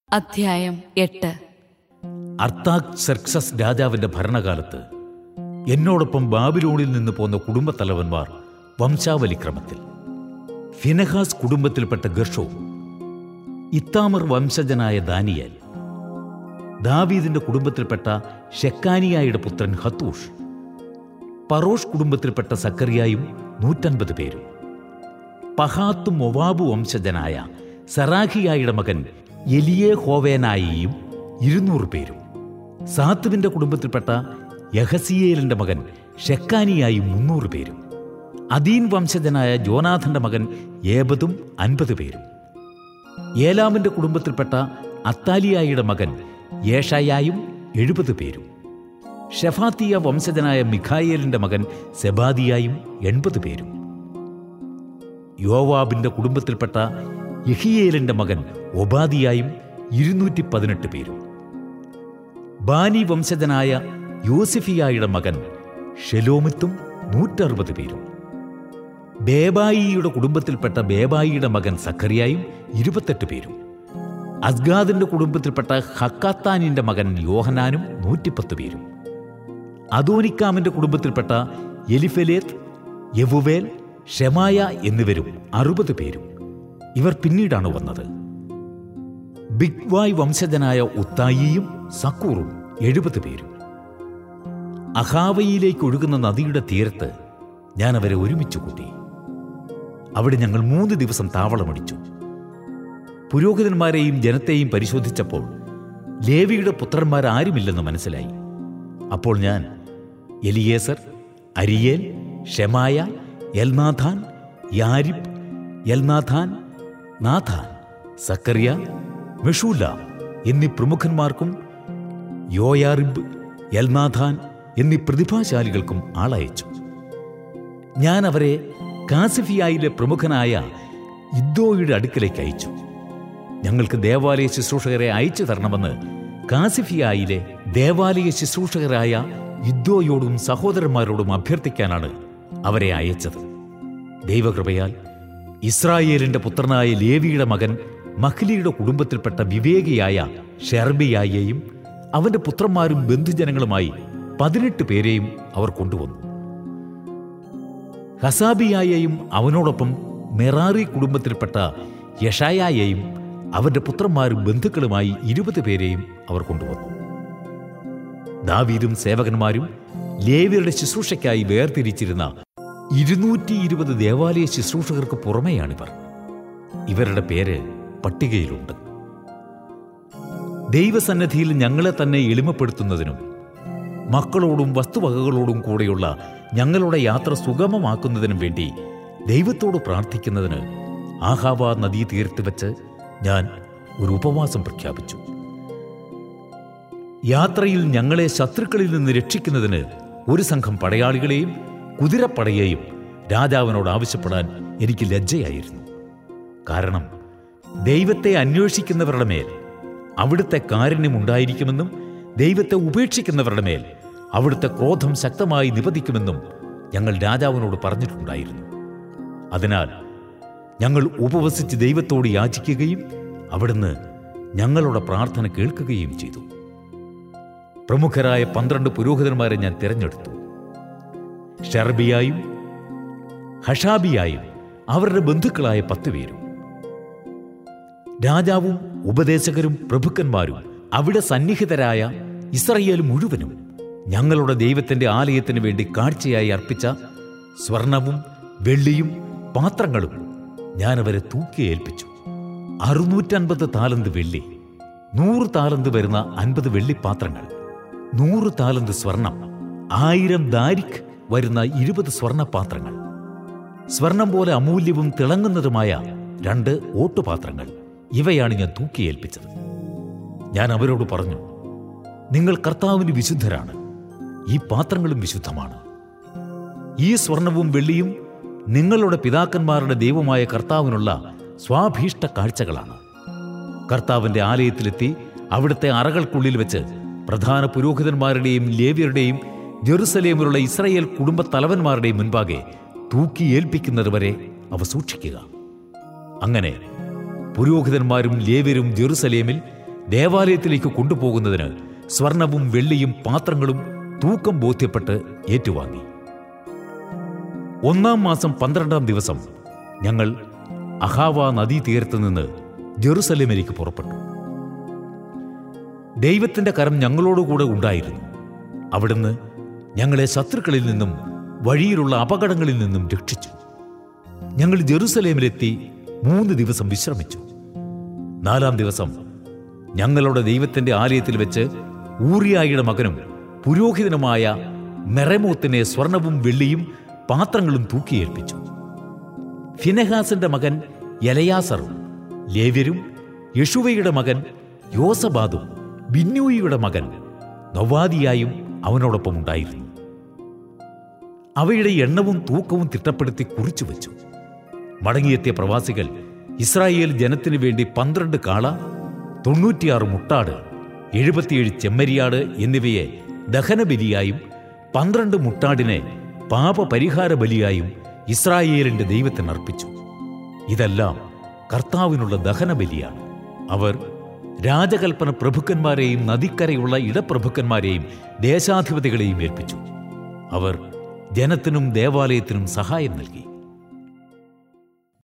അധ്യായം എട്ട് അർത്താക് സെർക്സസ് രാജാവിന്റെ ഭരണകാലത്ത് എന്നോടൊപ്പം ബാബിലോണിൽ നിന്ന് പോന്ന കുടുംബത്തലവന്മാർ വംശാവലിക്രമത്തിൽ ഫിനഹാസ് കുടുംബത്തിൽപ്പെട്ട ഗർഷോ ഇത്താമർ വംശജനായ ദാനിയേൽ ദാവീദിന്റെ കുടുംബത്തിൽപ്പെട്ട ഷെക്കാനിയായുടെ പുത്രൻ ഹത്തൂഷ് പറോഷ് കുടുംബത്തിൽപ്പെട്ട സക്കറിയായും നൂറ്റൻപത് പേരും പഹാത്തും മൊവാബു വംശജനായ സറാഖിയായുടെ മകൻ എലിയെ ഹോവേനായിയും ഇരുന്നൂറ് പേരും സാത്തുവിന്റെ കുടുംബത്തിൽപ്പെട്ട യഹസിയേലിന്റെ മകൻ ഷെക്കാനിയായി മുന്നൂറ് പേരും അദീൻ വംശജനായ ജോനാഥന്റെ മകൻ ഏബതും അൻപത് പേരും ഏലാമിന്റെ കുടുംബത്തിൽപ്പെട്ട അത്താലിയായുടെ മകൻ യേഷായായും എഴുപത് പേരും ഷെഫാത്തിയ വംശജനായ മിഖായേലിന്റെ മകൻ സെബാദിയായും എൺപത് പേരും യോവാബിന്റെ കുടുംബത്തിൽപ്പെട്ട യഹിയേലിന്റെ മകൻ ഒബാദിയായും ഇരുന്നൂറ്റി പതിനെട്ട് പേരും ബാനി വംശജനായ യോസിഫിയായുടെ മകൻ ഷെലോമിത്തും നൂറ്ററുപത് പേരും ബേബായിയുടെ കുടുംബത്തിൽപ്പെട്ട ബേബായിയുടെ മകൻ സഖറിയായും ഇരുപത്തെട്ട് പേരും അസ്ഗാദിന്റെ കുടുംബത്തിൽപ്പെട്ട ഹക്കാത്താനിന്റെ മകൻ യോഹനാനും നൂറ്റിപ്പത്ത് പേരും അദോനിക്കാമിന്റെ കുടുംബത്തിൽപ്പെട്ട എലിഫെലേത്ത് യവുവേൽ ഷെമായ എന്നിവരും അറുപത് പേരും ഇവർ പിന്നീടാണ് വന്നത് ബിഗ്വായ് വംശജനായ ഉത്തായിയും സക്കൂറും എഴുപത് പേരും അഹാവയിലേക്ക് ഒഴുകുന്ന നദിയുടെ തീരത്ത് ഞാൻ അവരെ ഒരുമിച്ച് കൂട്ടി അവിടെ ഞങ്ങൾ മൂന്ന് ദിവസം താവളമടിച്ചു പുരോഹിതന്മാരെയും ജനത്തെയും പരിശോധിച്ചപ്പോൾ ലേവിയുടെ പുത്രന്മാരാരുമില്ലെന്ന് മനസ്സിലായി അപ്പോൾ ഞാൻ Eliezer Ariel Shemaiah Elnathan Jarib Elnathan Nathan Zechariah Meshullam എന്നീ പ്രമുഖന്മാർക്കും യോയാറിബ് എൽനാഥാൻ എന്നീ പ്രതിഭാശാലികൾക്കും ആളയച്ചു ഞാൻ അവരെ കാസിഫിയായിലെ പ്രമുഖനായ ഇദ്ദോയുടെ അടുക്കലേക്ക് അയച്ചു ഞങ്ങൾക്ക് ദേവാലയ ശുശ്രൂഷകരെ അയച്ചു തരണമെന്ന് കാസിഫിയായിലെ ദേവാലയ ശുശ്രൂഷകരായ ഇദ്ദോയോടും സഹോദരന്മാരോടും അഭ്യർത്ഥിക്കാനാണ് അവരെ അയച്ചത് ദൈവകൃപയാൽ ഇസ്രായേലിന്റെ പുത്രനായ ലേവിയുടെ മകൻ മഹ്ലിയുടെ കുടുംബത്തിൽപ്പെട്ട വിവേകിയായ ഷെർബിയായെയും അവന്റെ പുത്രന്മാരും ബന്ധുജനങ്ങളുമായി പതിനെട്ട് പേരെയും അവർ കൊണ്ടുവന്നു ഹസാബിയായെയും അവനോടൊപ്പം മെറാറി കുടുംബത്തിൽപ്പെട്ട യഷായായെയും അവന്റെ പുത്രന്മാരും ബന്ധുക്കളുമായി ഇരുപത് പേരെയും അവർ കൊണ്ടുവന്നു ദാവീദും സേവകന്മാരും ലേവിയരുടെ ശുശ്രൂഷയ്ക്കായി വേർതിരിച്ചിരുന്ന ഇരുന്നൂറ്റി ഇരുപത് ദേവാലയ ശുശ്രൂഷകർക്ക് പുറമെയാണിവർ ഇവരുടെ പേര് പട്ടികയിലുണ്ട് ദൈവസന്നദ്ധിയിൽ ഞങ്ങളെ തന്നെ എളിമപ്പെടുത്തുന്നതിനും മക്കളോടും വസ്തുവകകളോടും കൂടെയുള്ള ഞങ്ങളുടെ യാത്ര സുഗമമാക്കുന്നതിനും വേണ്ടി ദൈവത്തോട് പ്രാർത്ഥിക്കുന്നതിന് ആഹാവ നദീതീരത്ത് വെച്ച് ഞാൻ ഒരു ഉപവാസം പ്രഖ്യാപിച്ചു യാത്രയിൽ ഞങ്ങളെ ശത്രുക്കളിൽ നിന്ന് രക്ഷിക്കുന്നതിന് ഒരു സംഘം പടയാളികളെയും കുതിരപ്പടയെയും രാജാവിനോട് ആവശ്യപ്പെടാൻ എനിക്ക് ലജ്ജയായിരുന്നു കാരണം ദൈവത്തെ അന്വേഷിക്കുന്നവരുടെ മേൽ അവിടുത്തെ കാരുണ്യം ഉണ്ടായിരിക്കുമെന്നും ദൈവത്തെ ഉപേക്ഷിക്കുന്നവരുടെ മേൽ അവിടുത്തെ ക്രോധം ശക്തമായി നിപതിക്കുമെന്നും ഞങ്ങൾ രാജാവിനോട് പറഞ്ഞിട്ടുണ്ടായിരുന്നു അതിനാൽ ഞങ്ങൾ ഉപവസിച്ച് ദൈവത്തോട് യാചിക്കുകയും അവിടുന്ന് ഞങ്ങളുടെ പ്രാർത്ഥന കേൾക്കുകയും ചെയ്തു പ്രമുഖരായ പന്ത്രണ്ട് പുരോഹിതന്മാരെ ഞാൻ തിരഞ്ഞെടുത്തു ഷർബിയായും ഹഷാബിയായും അവരുടെ ബന്ധുക്കളായ പത്ത് പേരും രാജാവും ഉപദേശകരും പ്രഭുക്കന്മാരും അവിടെ സന്നിഹിതരായ ഇസ്രയേൽ മുഴുവനും ഞങ്ങളുടെ ദൈവത്തിന്റെ ആലയത്തിന് വേണ്ടി കാഴ്ചയായി അർപ്പിച്ച സ്വർണവും വെള്ളിയും പാത്രങ്ങളും ഞാൻ അവരെ തൂക്കി ഏൽപ്പിച്ചു അറുന്നൂറ്റൻപത് താലന്ത് വെള്ളി നൂറ് താലന്ത് വരുന്ന അൻപത് വെള്ളിപ്പാത്രങ്ങൾ നൂറ് താലന്ത് സ്വർണം ആയിരം ദാരിക് വരുന്ന ഇരുപത് സ്വർണപാത്രങ്ങൾ സ്വർണം പോലെ അമൂല്യവും തിളങ്ങുന്നതുമായ രണ്ട് ഓട്ടുപാത്രങ്ങൾ ഇവയാണ് ഞാൻ തൂക്കിയേൽപ്പിച്ചത് ഞാൻ അവരോട് പറഞ്ഞു നിങ്ങൾ കർത്താവിന് വിശുദ്ധരാണ് ഈ പാത്രങ്ങളും വിശുദ്ധമാണ് ഈ സ്വർണവും വെള്ളിയും നിങ്ങളുടെ പിതാക്കന്മാരുടെ ദൈവമായ കർത്താവിനുള്ള സ്വാഭീഷ്ട കാഴ്ചകളാണ് കർത്താവിന്റെ ആലയത്തിലെത്തി അവിടുത്തെ അറകൾക്കുള്ളിൽ വെച്ച് പ്രധാന പുരോഹിതന്മാരുടെയും ലേവ്യരുടെയും ജെറുസലേമിലുള്ള ഇസ്രായേൽ കുടുംബ തലവന്മാരുടെയും മുൻപാകെ തൂക്കി ഏൽപ്പിക്കുന്നതുവരെ അവ സൂക്ഷിക്കുക അങ്ങനെ പുരോഹിതന്മാരും ലേവ്യരും ജെറുസലേമിൽ ദേവാലയത്തിലേക്ക് കൊണ്ടുപോകുന്നതിന് സ്വർണവും വെള്ളിയും പാത്രങ്ങളും തൂക്കം ബോധ്യപ്പെട്ട് ഏറ്റുവാങ്ങി ഒന്നാം മാസം പന്ത്രണ്ടാം ദിവസം ഞങ്ങൾ അഹാവ നദീതീരത്ത് നിന്ന് ജെറുസലേമിലേക്ക് പുറപ്പെട്ടു ദൈവത്തിന്റെ കരം ഞങ്ങളോടുകൂടെ ഉണ്ടായിരുന്നു അവിടുന്ന് ഞങ്ങളെ ശത്രുക്കളിൽ നിന്നും വഴിയിലുള്ള അപകടങ്ങളിൽ നിന്നും രക്ഷിച്ചു ഞങ്ങൾ ജെറുസലേമിലെത്തി മൂന്ന് ദിവസം വിശ്രമിച്ചു നാലാം ദിവസം ഞങ്ങളുടെ ദൈവത്തിന്റെ ആലയത്തിൽ വെച്ച് ഊറിയായുടെ മകനും പുരോഹിതനുമായ മെറമോത്തിനെ സ്വർണവും വെള്ളിയും പാത്രങ്ങളും തൂക്കിയേൽപ്പിച്ചു ഫിനെഹാസിന്റെ മകൻ യലയാസറും ലേവ്യരും യഷുവയുടെ മകൻ യോസബാദും ബിന്നൂയിയുടെ മകൻ നൊവാദിയായും അവനോടൊപ്പം ഉണ്ടായിരുന്നു അവയുടെ എണ്ണവും തൂക്കവും തിട്ടപ്പെടുത്തി കുറിച്ചു വെച്ചു മടങ്ങിയെത്തിയ പ്രവാസികൾ ഇസ്രായേൽ ജനത്തിനു വേണ്ടി പന്ത്രണ്ട് കാള തൊണ്ണൂറ്റിയാറ് മുട്ടാട് എഴുപത്തിയേഴ് ചെമ്മരിയാട് എന്നിവയെ ദഹനബലിയായും പന്ത്രണ്ട് മുട്ടാടിനെ പാപപരിഹാര ബലിയായും ഇസ്രായേലിന്റെ ദൈവത്തിന് അർപ്പിച്ചു ഇതെല്ലാം കർത്താവിനുള്ള ദഹനബലിയാണ് അവർ രാജകൽപ്പന പ്രഭുക്കന്മാരെയും നദിക്കരയുള്ള ഇടപ്രഭുക്കന്മാരെയും ദേശാധിപതികളെയും ഏൽപ്പിച്ചു അവർ ജനത്തിനും ദേവാലയത്തിനും സഹായം നൽകി